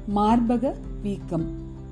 மார்பக வீக்கம்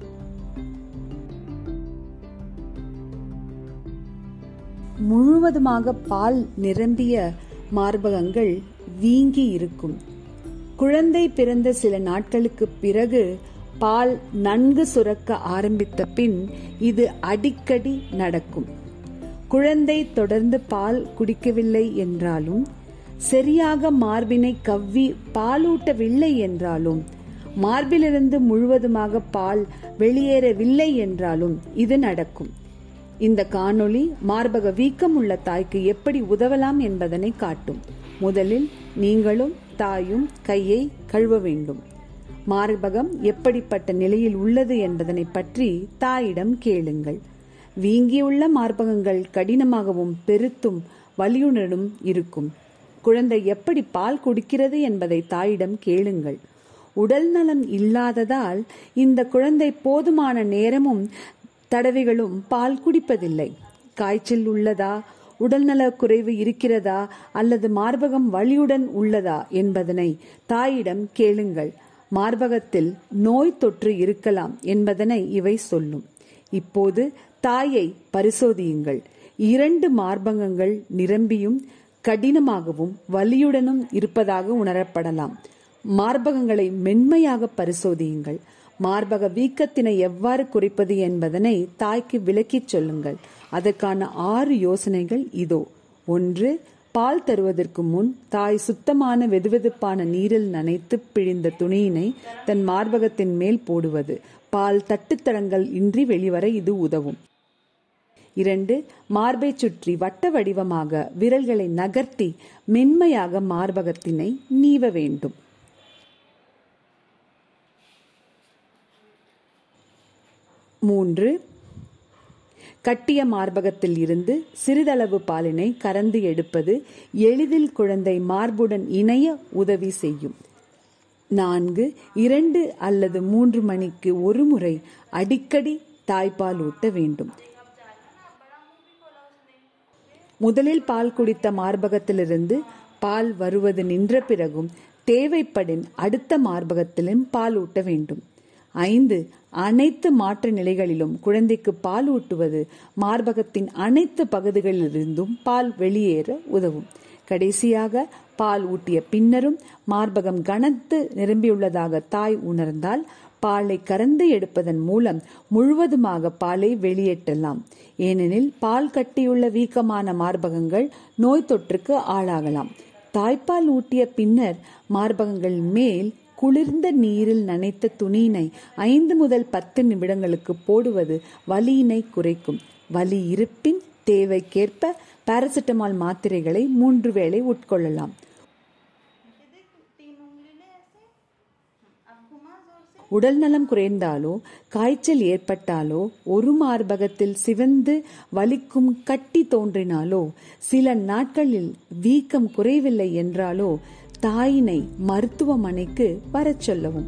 முழுவதுமாக பால் நிரம்பிய மார்பகங்கள் வீங்கி இருக்கும் குழந்தை பிறந்த சில நாட்களுக்கு பிறகு பால் நன்கு சுரக்க ஆரம்பித்த பின் இது அடிக்கடி நடக்கும் குழந்தை தொடர்ந்து பால் குடிக்கவில்லை என்றாலும் சரியாக மார்பினை கவ்வி பாலூட்டவில்லை என்றாலும் மார்பிலிருந்து முழுவதுமாக பால் வெளியேறவில்லை என்றாலும் இது நடக்கும் இந்த காணொளி மார்பக வீக்கம் உள்ள தாய்க்கு எப்படி உதவலாம் என்பதனை காட்டும் முதலில் நீங்களும் தாயும் கையை கழுவ வேண்டும் மார்பகம் எப்படிப்பட்ட நிலையில் உள்ளது என்பதனை பற்றி தாயிடம் கேளுங்கள் வீங்கியுள்ள மார்பகங்கள் கடினமாகவும் பெருத்தும் வலியுடனும் இருக்கும் குழந்தை எப்படி பால் குடிக்கிறது என்பதை தாயிடம் கேளுங்கள் உடல் நலம் இல்லாததால் இந்த குழந்தை போதுமான நேரமும் தடவைகளும் பால் குடிப்பதில்லை காய்ச்சல் உள்ளதா உடல்நல குறைவு இருக்கிறதா அல்லது மார்பகம் வலியுடன் உள்ளதா என்பதனை தாயிடம் கேளுங்கள் மார்பகத்தில் நோய் தொற்று இருக்கலாம் என்பதனை இவை சொல்லும் இப்போது தாயை பரிசோதியுங்கள் இரண்டு மார்பகங்கள் நிரம்பியும் கடினமாகவும் வலியுடனும் இருப்பதாக உணரப்படலாம் மார்பகங்களை மென்மையாக பரிசோதியுங்கள் மார்பக வீக்கத்தினை எவ்வாறு குறைப்பது என்பதனை தாய்க்கு விளக்கிச் சொல்லுங்கள் அதற்கான ஆறு யோசனைகள் இதோ ஒன்று பால் தருவதற்கு முன் தாய் சுத்தமான வெதுவெதுப்பான நீரில் நனைத்து பிழிந்த துணியினை தன் மார்பகத்தின் மேல் போடுவது பால் தட்டுத்தடங்கள் இன்றி வெளிவர இது உதவும் இரண்டு மார்பை சுற்றி வட்ட வடிவமாக விரல்களை நகர்த்தி மென்மையாக மார்பகத்தினை நீவ வேண்டும் மூன்று கட்டிய மார்பகத்தில் இருந்து சிறிதளவு பாலினை கறந்து எடுப்பது எளிதில் குழந்தை மார்புடன் இணைய உதவி செய்யும் நான்கு இரண்டு அல்லது மூன்று மணிக்கு ஒரு முறை அடிக்கடி தாய்ப்பால் ஊட்ட வேண்டும் முதலில் பால் குடித்த மார்பகத்திலிருந்து பால் வருவது நின்ற பிறகும் தேவைப்படின் அடுத்த மார்பகத்திலும் பால் ஊட்ட வேண்டும் ஐந்து அனைத்து மாற்று நிலைகளிலும் குழந்தைக்கு பால் ஊட்டுவது மார்பகத்தின் அனைத்து பகுதிகளிலிருந்தும் பால் வெளியேற உதவும் கடைசியாக பால் ஊட்டிய பின்னரும் மார்பகம் கனத்து நிரம்பியுள்ளதாக தாய் உணர்ந்தால் பாலை கறந்து எடுப்பதன் மூலம் முழுவதுமாக பாலை வெளியேற்றலாம் ஏனெனில் பால் கட்டியுள்ள வீக்கமான மார்பகங்கள் நோய் தொற்றுக்கு ஆளாகலாம் தாய்ப்பால் ஊட்டிய பின்னர் மார்பகங்கள் மேல் குளிர்ந்த நீரில் நனைத்த துணியினை ஐந்து முதல் பத்து நிமிடங்களுக்கு போடுவது வலியினை குறைக்கும் வலி இருப்பின் தேவைக்கேற்ப பாராசிட்டமால் மாத்திரைகளை மூன்று வேளை உட்கொள்ளலாம் உடல் நலம் குறைந்தாலோ காய்ச்சல் ஏற்பட்டாலோ ஒரு மார்பகத்தில் சிவந்து வலிக்கும் கட்டி தோன்றினாலோ சில நாட்களில் வீக்கம் குறைவில்லை என்றாலோ தாயினை மருத்துவமனைக்கு வரச் சொல்லவும்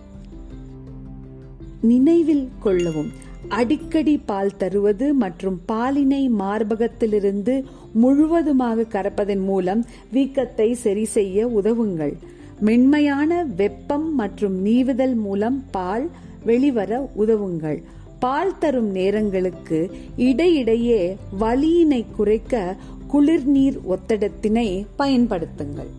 நினைவில் கொள்ளவும் அடிக்கடி பால் தருவது மற்றும் பாலினை மார்பகத்திலிருந்து முழுவதுமாக கறப்பதன் மூலம் வீக்கத்தை சரி செய்ய உதவுங்கள் மென்மையான வெப்பம் மற்றும் நீவுதல் மூலம் பால் வெளிவர உதவுங்கள் பால் தரும் நேரங்களுக்கு இடையிடையே வலியினை குறைக்க குளிர்நீர் ஒத்தடத்தினை பயன்படுத்துங்கள்